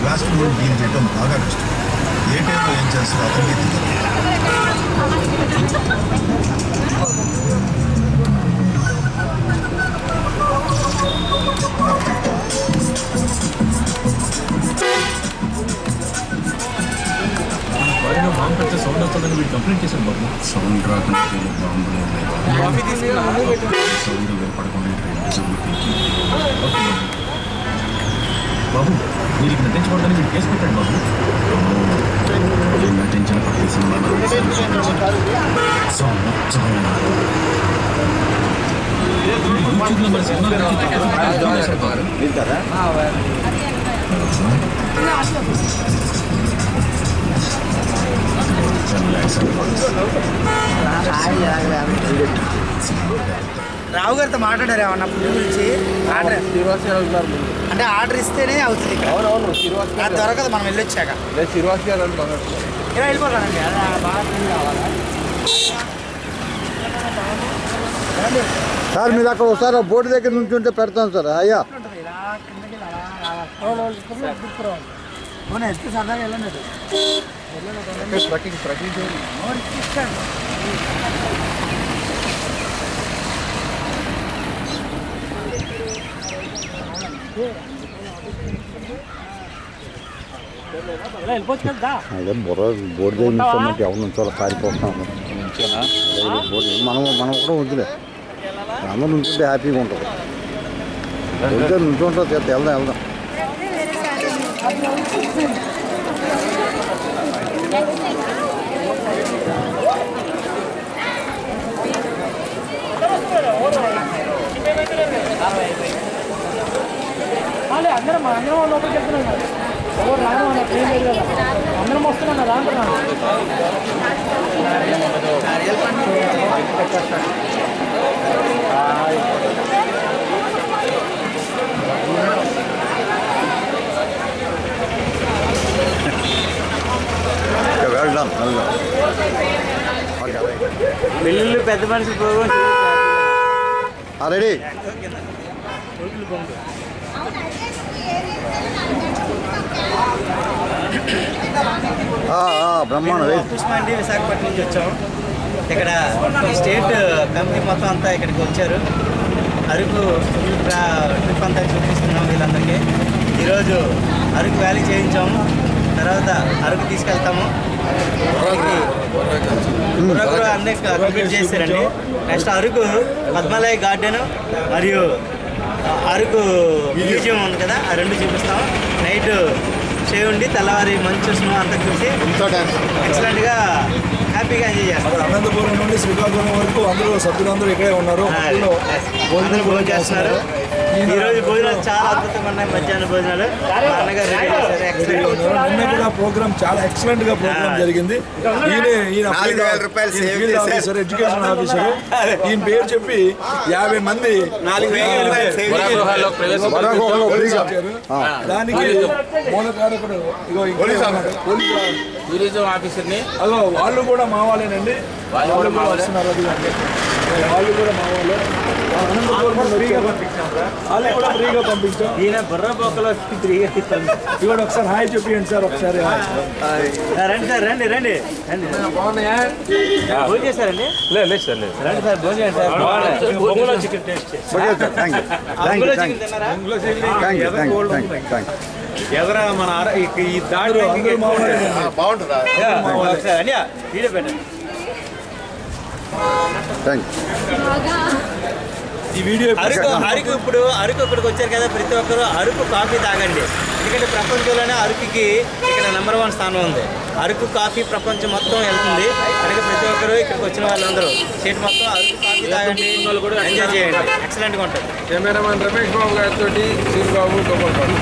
Plastic road deal చేయడం బాగా కష్టం ఏ టైంలో ఏం చేస్తారో అతనికే తెలియదు బాడీలో బాంబు పెడితే సౌండ్ వస్తుందని వీడు కంప్లైంట్ చేశారు బాబు సౌండ్ రాకుండా బాంబులు సౌండ్ వినపడకుండా ట్రైన్ బాబు వీరికి నటించకూడదని వీడు కేసు పెట్టాడు బాబు నటించిన ప్రతి సినిమాలో సౌండ్ యూట్యూబ్లో మన సినిమా గురించి తప్పుగా చేశారు బాబు. రావు గారితో మాట్లాడారు ఏమన్నా పువ్వు గురించి ఆర్డర్ అంటే ఆర్డర్ ఇస్తేనే అవుతుంది ఇక్కడ అవునవును శ్రీనివాస్ అది దొరకదు మనం వెళ్ళొచ్చాక లేదు శ్రీనివాస్ గారు అని బాగా ఇలా వెళ్ళిపోతానండి అలా బాగా ఫీల్ కావాలా సార్ మీరు అక్కడ ఒకసారి ఆ బోర్డు దగ్గర నుంచి ఉంటే పెడతాం సార్ అయ్యా ఉంటుంది ఇలా కిందకి ఇలా రావాలి పోనీ ఎత్తు సరదాగా వెళ్ళండి అది. ట్రక్కింగ్ ట్రక్కింగ్ ఎవరికి ఇష్టం? ఇలా వెళ్ళిపోవచ్చు కదా అదే బుర్ర బోర్డు దగ్గర నుంచి ఎవరి నుంచో కారిపోతున్నాము బోర్డు మనం మనం కూడా వద్దులే అందరూ నుంచుంటే హ్యాపీగా ఉంటుంది వద్దే నుంచుంటుంది వెళ్దాం వెళ్దాం వాళ్ళే అందరం అందరం లోపలికి వెళ్తున్నాం కదా. ఎవరు రాను అన్నట్టు ఏం లేదు కదా అందరం వస్తున్నాం కదా అంటున్నాను వెళ్దాం వెళ్దాం పెళ్ళిళ్ళు పెద్ద మనిషి ప్రోగ్రామ్ రెడీ బ్రహ్మాండం వెయిట్ పుష్పండి విశాఖపట్నం నుంచి వచ్చాం ఇక్కడ స్టేట్ కంపెనీ మొత్తం అంతా ఇక్కడికి వచ్చారు అరకు ట్రా- ట్రిప్ అంతా చూపిస్తున్నాం వీళ్ళందరికీ ఈరోజు అరకు వ్యాలీ చేయించాము తర్వాత అరకు తీసుకెళ్తాము బుర్రకురు అన్నీ కంప్లీట్ చేశారండి నెక్స్ట్ అరకు పద్మలయ గార్డెన్ మరియు ఆ, అరకు మ్యూజియం ఉంది కదా ఆ రెండు చూపిస్తాం నైట్ స్టే ఉండి తెల్లవారి మంచు స్నో అంతా చూసి ఎక్సలెంట్గా హ్యాపీగా ఎంజాయ్ చేస్తాం అనంతపురం నుండి శ్రీకాకుళం వరకు అందరూ సభ్యులందరూ ఇక్కడే ఉన్నారు హోటల్లో అందరూ భోజనం చేస్తున్నారు ఈ రోజు భోజనాలు చాలా అద్భుతంగా ఉన్నాయి మధ్యాహ్న భోజనాలు మా అన్నగారు రెడీ చేశారు ఎక్సలెంట్ ఉన్నారు. నిన్న కూడా ప్రోగ్రామ్ చాలా ఎక్సలెంట్ గా ప్రోగ్రామ్ జరిగింది ఈయన ఈయన నాలుగు వేల రూపాయలు ఈయన సేవ్ ఫీల్డ్ చేశారు. ఆఫీసర్ ఎడ్యుకేషన్ ఆఫీసర్ ఈయన పేరు చెప్పి యాభై మంది నాలుగు వేల రూపాయలు సేవ్ వరాగృహాల్లో ప్రవేశం వరాగృహంలో ఫ్రీగా. వచ్చారు. దానికి మూల కారకుడు ఇగో ఇక్కడే ఉన్నాడు. పోలీసు వారు. టూరిజం ఆఫీసర్ని అదో వాళ్ళు కూడా మా వాళ్ళేనండి వాళ్ళు కూడా మా వాళ్ళే. వస్తున్నారు అది అంటే. వాళ్ళు కూడా మా వాళ్ళే అనంతపురం ఫ్రీగా పంపించాం వాళ్ళు కూడా ఫ్రీగా పంపించాం ఈయన బుర్ర బొక్కలో ఫ్రీగా ఇస్తాను ఇవాడు ఒకసారి హాయ్ చెప్పియండి సార్ ఒకసారి రండి సార్ రండి రండి రండి భోజనం చేశారండి లేదు సార్ లేదు రండి సార్ భోజనం చేయండి సార్ బాగున్నాయి బొంగులో chicken taste okay sir thank you thank you బొంగులో థ్యాంక్ చికెన్ తిన్నారా thank you thank you thank you thank you ఎదరా మన అర- ఈ- ఈ దాడి అందరూ మా వాళ్ళే. ఒకసారి అనియా వీడియో పెట్టండి థ్యాంక్ యూ ఈ వీడియో అరకు అరకు ఇప్పుడు అరకు ఇక్కడికి వచ్చారు కదా ప్రతి ఒక్కరు అరకు కాఫీ తాగండి ఎందుకంటే ప్రపంచంలోనే అరకుకి ఇక్కడ నెంబర్ వన్ స్థానం ఉంది అరకు కాఫీ ప్రపంచం మొత్తం వెళ్తుంది అందుకే ప్రతి ఒక్కరు ఇక్కడికి వచ్చిన వాళ్ళందరూ స్టేట్ మొత్తం అరకు కాఫీ తాగండి ఎంజాయ్ చేయండి ఎక్సలెంట్గా ఉంటుంది కెమెరామెన్ రమేష్ బాబు గారితో Sribabu Gopal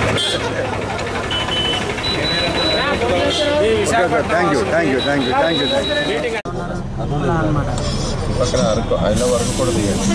okay sir thank you thank you thank you thank you thank you పక్కన అరకు ఐలో వరకు కూడా తీయండి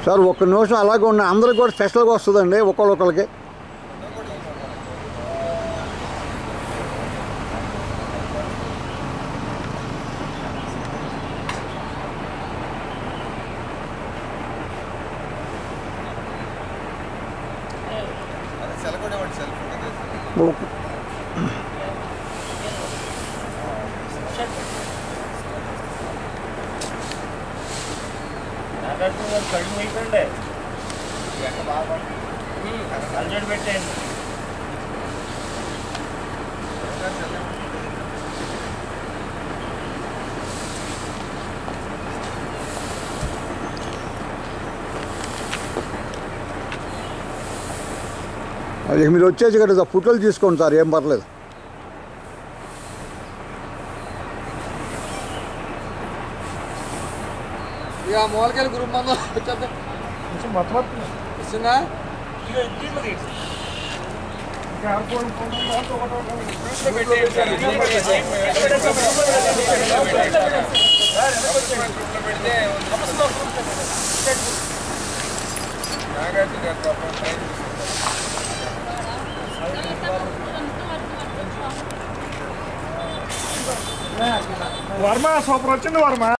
సార్ ఒక్క నిమిషం అలాగే ఉన్న అందరికి కూడా స్పెషల్గా వస్తుందండి ఒక్కొక్కరికి కళ్ళు మీకండి అల్జడి పెట్టండి ఇక మీరు వచ్చేసి కదా ఫోటోలు తీసుకోండి సార్ ఏం పర్లేదు ఇక మూలకెళ్ళి గ్రూప్ మందం వచ్చేద్దాం వస్తుందా వర్మ సూపర్ వచ్చింది వర్మ